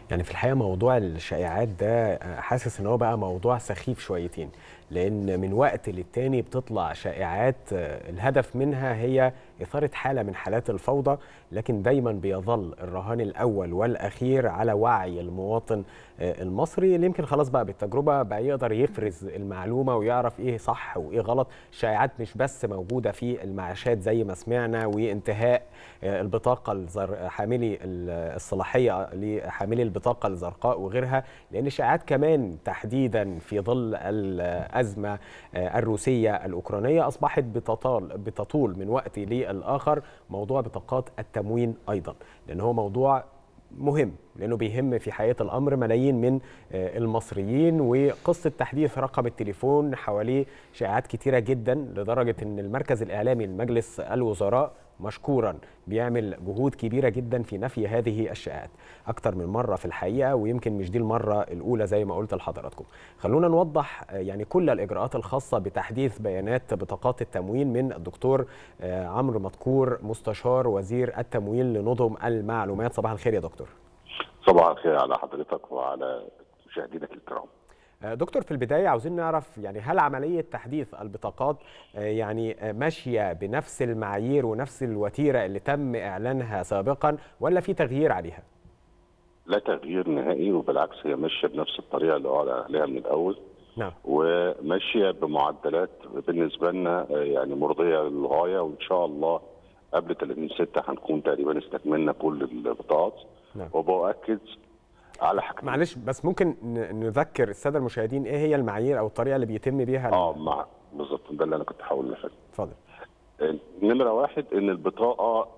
يعني في الحقيقه موضوع الشائعات ده حاسس ان هو بقى موضوع سخيف شويتين لان من وقت للتاني بتطلع شائعات الهدف منها هي اثاره حاله من حالات الفوضى لكن دايما بيظل الرهان الاول والاخير على وعي المواطن المصري اللي يمكن خلاص بقى بالتجربه بقى يقدر يفرز المعلومه ويعرف ايه صح وايه غلط الشائعات مش بس موجوده في المعاشات زي ما سمعنا وانتهاء البطاقه الزر... حاملي الصلاحيه لحاملي البطاقه الزرقاء وغيرها لان الشائعات كمان تحديدا في ظل الازمه الروسيه الاوكرانيه اصبحت بتطال بتطول من وقت للاخر موضوع بطاقات التموين ايضا لان هو موضوع مهم لانه بيهم في حقيقه الامر ملايين من المصريين وقصه تحديث رقم التليفون حواليه شائعات كتيره جدا لدرجه ان المركز الاعلامي لمجلس الوزراء مشكورا بيعمل جهود كبيره جدا في نفي هذه الشائعات اكتر من مره في الحقيقه ويمكن مش دي المره الاولى زي ما قلت لحضراتكم خلونا نوضح يعني كل الاجراءات الخاصه بتحديث بيانات بطاقات التموين من الدكتور عمرو مدكور مستشار وزير التموين لنظم المعلومات صباح الخير يا دكتور صباح الخير على حضرتك وعلى مشاهدينك الكرام دكتور في البداية عاوزين نعرف يعني هل عملية تحديث البطاقات يعني ماشية بنفس المعايير ونفس الوتيرة اللي تم إعلانها سابقا ولا في تغيير عليها؟ لا تغيير نهائي وبالعكس هي ماشية بنفس الطريقة اللي أعلن عليها من الأول نعم وماشية بمعدلات بالنسبة لنا يعني مرضية للغاية وإن شاء الله قبل 30 6 هنكون تقريبا استكملنا كل البطاقات نعم. وبأكد على حاجتين معلش بس ممكن نذكر الساده المشاهدين ايه هي المعايير او الطريقه اللي بيتم بيها اه مع بالظبط ده اللي انا كنت هقول لحضرتك اتفضل نمره واحد ان البطاقه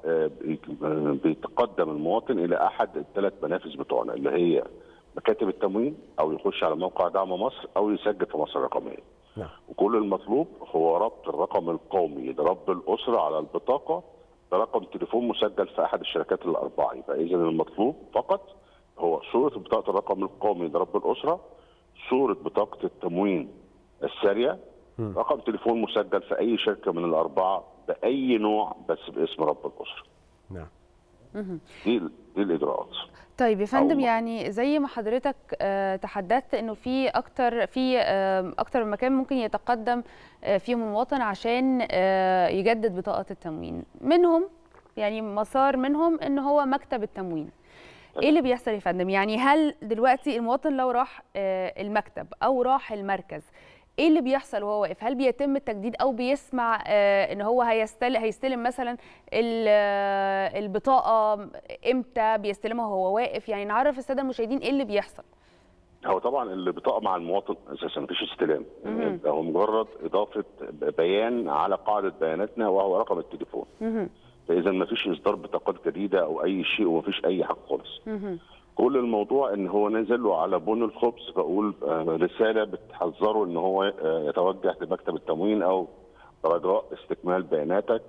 بيتقدم المواطن الى احد الثلاث منافذ بتوعنا اللي هي مكاتب التموين او يخش على موقع دعم مصر او يسجل في مصر الرقميه. نعم. وكل المطلوب هو ربط الرقم القومي لرب الاسره على البطاقه برقم تليفون مسجل في احد الشركات الاربعه يبقى اذا المطلوب فقط هو صورة بطاقة الرقم القومي لرب الأسرة صورة بطاقة التموين السارية م. رقم تليفون مسجل في أي شركة من الأربعة بأي نوع بس باسم رب الأسرة نعم دي دي الإجراءات طيب يا فندم أو- يعني زي ما حضرتك آه، تحدثت انه في اكتر في آه، اكتر من مكان ممكن يتقدم آه، فيهم المواطن عشان آه، يجدد بطاقه التموين منهم يعني مسار منهم ان هو مكتب التموين ايه اللي بيحصل يا فندم يعني هل دلوقتي المواطن لو راح آه، المكتب او راح المركز ايه اللي بيحصل وهو واقف هل بيتم التجديد او بيسمع آه، ان هو هيستلم هيستلم مثلا ال- آه، البطاقه امتى بيستلمها وهو واقف يعني نعرف الساده المشاهدين ايه اللي بيحصل هو طبعا البطاقة مع المواطن أساسا مفيش استلام مهم. يعني هو مجرد إضافة بيان على قاعدة بياناتنا وهو رقم التليفون مهم. فإذا مفيش إصدار بطاقات جديدة أو أي شيء ومفيش أي حاجة خالص مهم. كل الموضوع ان هو نزل له على بون الخبز بقول آه، رساله بتحذره ان هو آه، يتوجه لمكتب التموين او رجاء استكمال بياناتك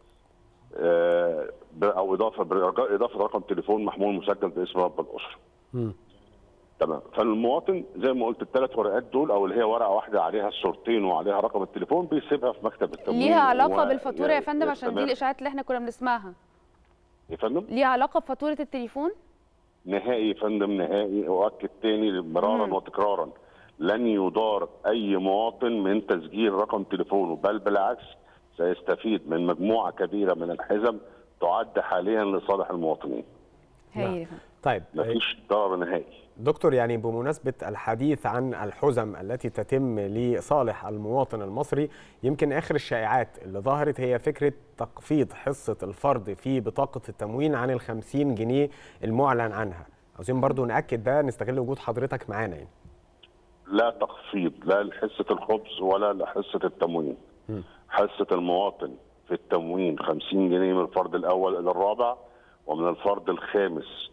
آه، ب- او اضافه برجاء اضافه رقم تليفون محمول مسجل باسم رب الاسره. مم. تمام فالمواطن زي ما قلت الثلاث ورقات دول او اللي هي ورقه واحده عليها الصورتين وعليها رقم التليفون بيسيبها في مكتب التموين ليها علاقه و- بالفاتوره يا فندم عشان دي يستمر. الاشاعات اللي احنا كنا بنسمعها يا فندم ليها علاقه بفاتوره التليفون نهائي يا فندم نهائي اؤكد تاني مرارا مم. وتكرارا لن يدار اي مواطن من تسجيل رقم تليفونه بل بالعكس سيستفيد من مجموعه كبيره من الحزم تعد حاليا لصالح المواطنين هايل يا فندم. طيب مفيش ضرر نهائي دكتور يعني بمناسبة الحديث عن الحزم التي تتم لصالح المواطن المصري يمكن آخر الشائعات اللي ظهرت هي فكرة تخفيض حصة الفرد في بطاقة التموين عن الخمسين جنيه المعلن عنها عاوزين برضو نأكد ده نستغل وجود حضرتك معانا يعني لا تخفيض لا لحصه الخبز ولا لحصه التموين مم. حصه المواطن في التموين 50 جنيه من الفرد الاول الى الرابع ومن الفرد الخامس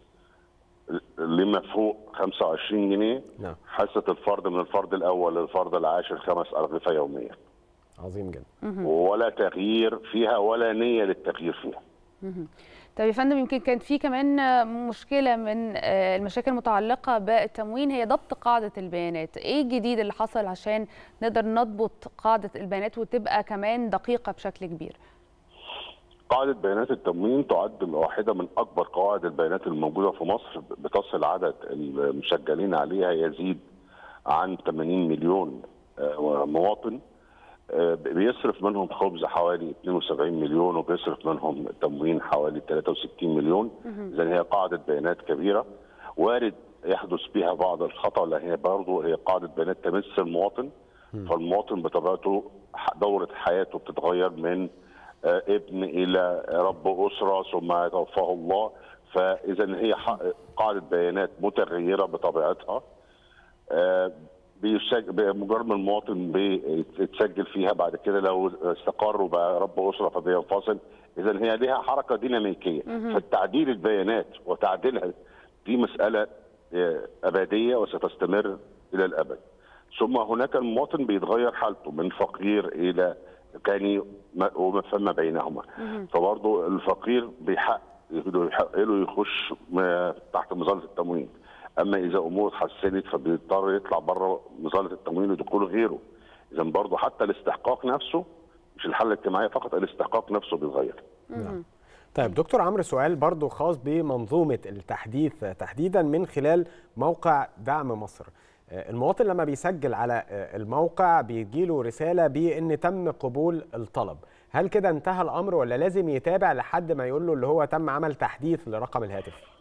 لما فوق 25 جنيه نعم حصة الفرد من الفرد الأول للفرد العاشر خمس أرغفة يوميا عظيم جدا ولا تغيير فيها ولا نية للتغيير فيها طيب يا فندم يمكن كانت في كمان آه، مشكله من آه، المشاكل المتعلقه بالتموين هي ضبط قاعده البيانات ايه الجديد اللي حصل عشان نقدر نضبط قاعده البيانات وتبقى كمان دقيقه بشكل كبير قاعدة بيانات التموين تعد واحدة من أكبر قواعد البيانات الموجودة في مصر بتصل عدد المسجلين عليها يزيد عن 80 مليون آه، مواطن آه، بيصرف منهم خبز حوالي 72 مليون وبيصرف منهم تموين حوالي 63 مليون إذا هي قاعدة بيانات كبيرة وارد يحدث بها بعض الخطأ لأن هي برضه هي قاعدة بيانات تمس المواطن فالمواطن بطبيعته ح- دورة حياته بتتغير من آه، ابن إلى رب أسرة ثم توفاه الله فإذا هي ح- قاعدة بيانات متغيرة بطبيعتها آه، بيسجل بمجرد ما المواطن بيتسجل فيها بعد كده لو استقر وبقى رب اسره فبينفصل اذا هي ليها حركه ديناميكيه فتعديل البيانات وتعديلها دي مساله آه، ابديه وستستمر الى الابد ثم هناك المواطن بيتغير حالته من فقير الى غني ما- وما فما بينهما فبرضه الفقير بيحق يحق له يخش م- تحت مظله التموين اما اذا امور اتحسنت فبيضطر يطلع بره مظله التموين ودخوله غيره اذا برضه حتى الاستحقاق نفسه مش الحاله الاجتماعيه فقط الاستحقاق نفسه بيتغير نعم. طيب دكتور عمرو سؤال برضو خاص بمنظومة التحديث تحديدا من خلال موقع دعم مصر آه، المواطن لما بيسجل على آه، الموقع بيجيله رسالة بأن تم قبول الطلب هل كده انتهى الأمر ولا لازم يتابع لحد ما يقول له اللي هو تم عمل تحديث لرقم الهاتف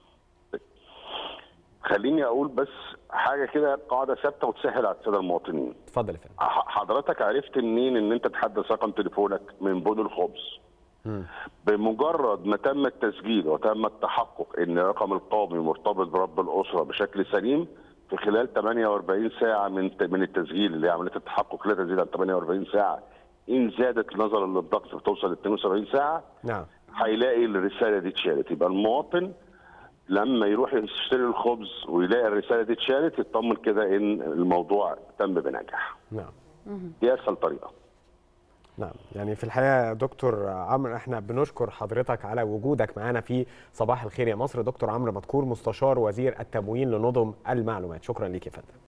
خليني اقول بس حاجه كده قاعده ثابته وتسهل على الساده المواطنين اتفضل يا فندم ح- حضرتك عرفت منين ان انت تحدث رقم تليفونك من بون الخبز بمجرد ما تم التسجيل وتم التحقق ان الرقم القومي مرتبط برب الاسره بشكل سليم في خلال 48 ساعه من من التسجيل اللي هي عمليه التحقق لا تزيد عن 48 ساعه ان زادت نظرا للضغط بتوصل ل 72 ساعه نعم هيلاقي الرساله دي اتشالت يبقى المواطن لما يروح يشتري الخبز ويلاقي الرساله دي اتشالت يطمن كده ان الموضوع تم بنجاح نعم دي اسهل طريقه نعم يعني في الحقيقه يا دكتور عمرو احنا بنشكر حضرتك على وجودك معنا في صباح الخير يا مصر دكتور عمرو مدكور مستشار وزير التموين لنظم المعلومات شكرا ليك يا فندم